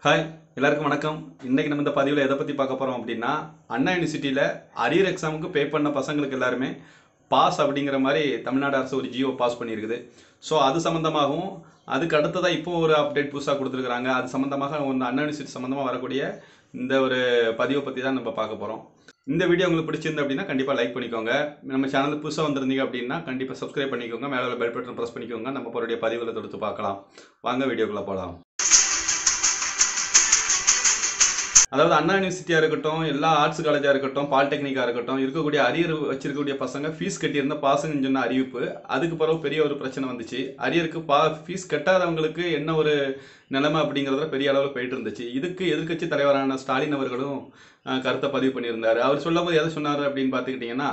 hi எல்லாருக்கும் வணக்கம் இன்னைக்கு நம்ம இந்த பதிவில் எதை பற்றி பார்க்க போகிறோம் அப்படின்னா அண்ணா யூனிவர்சிட்டியில் அரியர் எக்ஸாமுக்கு பே பண்ண பசங்களுக்கு எல்லாருமே பாஸ் அப்படிங்கிற மாதிரி தமிழ்நாடு அரசு ஒரு ஜியோ பாஸ் பண்ணியிருக்குது ஸோ அது சம்மந்தமாகவும் அதுக்கு அடுத்ததாக இப்போ ஒரு அப்டேட் புதுசாக கொடுத்துருக்குறாங்க அது சம்மந்தமாக ஒன்று அண்ணா யூனிவர்சிட்டி சம்மந்தமாக வரக்கூடிய இந்த ஒரு பதிவை பற்றி தான் நம்ம பார்க்க போகிறோம் இந்த வீடியோ உங்களுக்கு பிடிச்சிருந்து அப்படின்னா கண்டிப்பாக லைக் பண்ணிக்கோங்க நம்ம சேனல் புதுசாக வந்திருந்தீங்க அப்படின்னா கண்டிப்பாக சப்ஸ்கிரைப் பண்ணிக்கோங்க மேலே பெல் பட்டன் ப்ரெஸ் பண்ணிக்கோங்க நம்ம போருடைய பதிவுகளை தொடுத்து பார்க்கலாம் வாங்க வீடியோக்குள்ளே போகலாம் அதாவது அண்ணா யூனிவர்சிட்டியாக இருக்கட்டும் எல்லா ஆர்ட்ஸ் காலேஜாக இருக்கட்டும் பாலிடெக்னிக்காக இருக்கட்டும் இருக்கக்கூடிய அரியர் வச்சிருக்கக்கூடிய பசங்க ஃபீஸ் கட்டியிருந்த பாசுங்கன்னு சொன்ன அறிவிப்பு அதுக்கு பிறகு பெரிய ஒரு பிரச்சனை வந்துச்சு அரியருக்கு பா ஃபீஸ் கட்டாதவங்களுக்கு என்ன ஒரு நிலைமை அப்படிங்கிறதுல பெரிய அளவில் போயிட்டு இருந்துச்சு இதுக்கு எதிர்க்கட்சி தலைவரான ஸ்டாலின் அவர்களும் அஹ், கருத்தை பதிவு பண்ணியிருந்தார் அவர் சொல்லும்போது எதை சொன்னார் அப்படின்னு பார்த்துக்கிட்டிங்கன்னா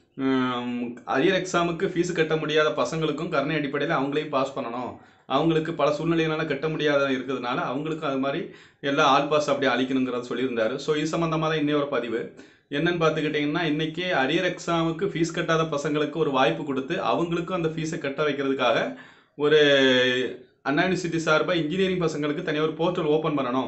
உம், அரியர் எக்ஸாமுக்கு ஃபீஸ் கட்ட முடியாத பசங்களுக்கும் கருணை அடிப்படையில் அவங்களையும் பாஸ் பண்ணணும் அவங்களுக்கு பல சூழ்நிலைகளால கட்ட முடியாத இருக்கிறதுனால அவங்களுக்கும் அது மாதிரி எல்லா ஆல் பாஸ் அப்படியே அழிக்கணுங்கிறத சொல்லியிருந்தாரு ஸோ இது சம்மந்தமாக தான் இன்னொரு பதிவு என்னன்னு பார்த்துக்கிட்டிங்கன்னா இன்னைக்கு அரியர் எக்ஸாமுக்கு ஃபீஸ் கட்டாத பசங்களுக்கு ஒரு வாய்ப்பு கொடுத்து அவங்களுக்கும் அந்த ஃபீஸை கட்ட வைக்கிறதுக்காக ஒரு அண்ணா யூனிவர்சிட்டி சார்பாக இன்ஜினியரிங் பசங்களுக்கு தனியாக ஒரு போர்ட்டல் ஓப்பன் பண்ணணும்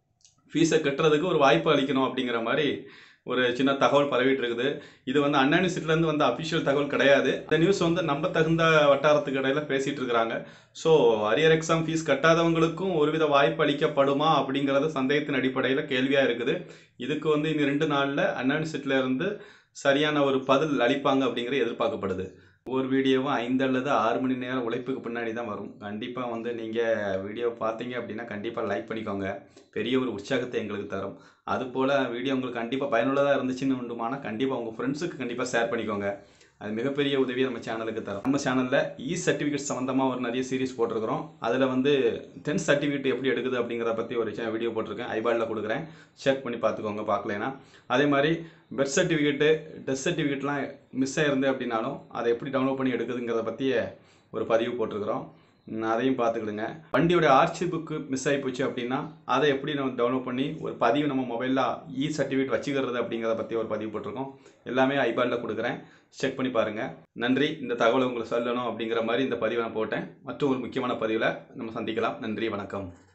ஃபீஸை கட்டுறதுக்கு ஒரு வாய்ப்பு அளிக்கணும் அப்படிங்கிற மாதிரி ஒரு சின்ன தகவல் பரவிட்டு இருக்குது இது வந்து அண்ணா யூனிவர்சிட்டிலேருந்து வந்த அஃபிஷியல் தகவல் கிடையாது இந்த நியூஸ் வந்து நம்ப தகுந்த வட்டாரத்துக்கு இடையில பேசிட்டு இருக்கிறாங்க ஸோ அரியர் எக்ஸாம் ஃபீஸ் கட்டாதவங்களுக்கும் ஒருவித வாய்ப்பு அளிக்கப்படுமா அப்படிங்கிறது சந்தேகத்தின் அடிப்படையில் கேள்வியாக இருக்குது இதுக்கு வந்து இந்த ரெண்டு நாளில் அண்ணா யூனிவர்சிட்டியில இருந்து சரியான ஒரு பதில் அளிப்பாங்க அப்படிங்கிறது எதிர்பார்க்கப்படுது ஒரு வீடியோவும் ஐந்து அல்லது ஆறு மணி நேரம் உழைப்புக்கு பின்னாடி தான் வரும் கண்டிப்பாக வந்து நீங்கள் வீடியோ பார்த்தீங்க அப்படின்னா கண்டிப்பாக லைக் பண்ணிக்கோங்க பெரிய ஒரு உற்சாகத்தை எங்களுக்கு தரும் அதுபோல் வீடியோ உங்களுக்கு கண்டிப்பாக பயனுள்ளதாக இருந்துச்சுன்னு உண்டுமானா கண்டிப்பாக உங்கள் ஃப்ரெண்ட்ஸுக்கு கண்டிப்பாக ஷேர் பண்ணிக்கோங்க அது மிகப்பெரிய உதவியை நம்ம சேனலுக்கு தரும் நம்ம சேனலில் இ சர்டிஃபிகேட் சம்மந்தமாக ஒரு நிறைய சீரிஸ் போட்டிருக்கிறோம் அதில் வந்து டென்த் சர்டிஃபிகேட் எப்படி எடுக்குது அப்படிங்கிறத பற்றி ஒரு சின்ன வீடியோ போட்டிருக்கேன் ஐபாலில் கொடுக்குறேன் செக் பண்ணி பார்த்துக்கோங்க பார்க்கலைன்னா அதே மாதிரி பெர்த் சர்டிஃபிகேட்டு டெஸ்ட் சர்டிஃபிகேட்லாம் மிஸ் ஆயிருந்து அப்படின்னாலும் அதை எப்படி டவுன்லோட் பண்ணி எடுக்குதுங்கிறத பற்றிய ஒரு பதிவு போட்டிருக்கிறோம் ம், அதையும் பார்த்துக்கிடுங்க வண்டியோட ஆர்ச்சி புக்கு மிஸ் ஆகி போச்சு அப்படின்னா அதை எப்படி நம்ம டவுன்லோட் பண்ணி ஒரு பதிவு நம்ம மொபைலில் இ சர்டிஃபிகேட் வச்சுக்கிறது அப்படிங்கிறத பற்றி ஒரு பதிவு போட்டிருக்கோம் எல்லாமே ஐபாலில் கொடுக்குறேன் செக் பண்ணி பாருங்கள் நன்றி இந்த தகவலை உங்களுக்கு சொல்லணும் அப்படிங்கிற மாதிரி இந்த பதிவை நான் போட்டேன் மற்றும் ஒரு முக்கியமான பதிவில் நம்ம சந்திக்கலாம் நன்றி வணக்கம்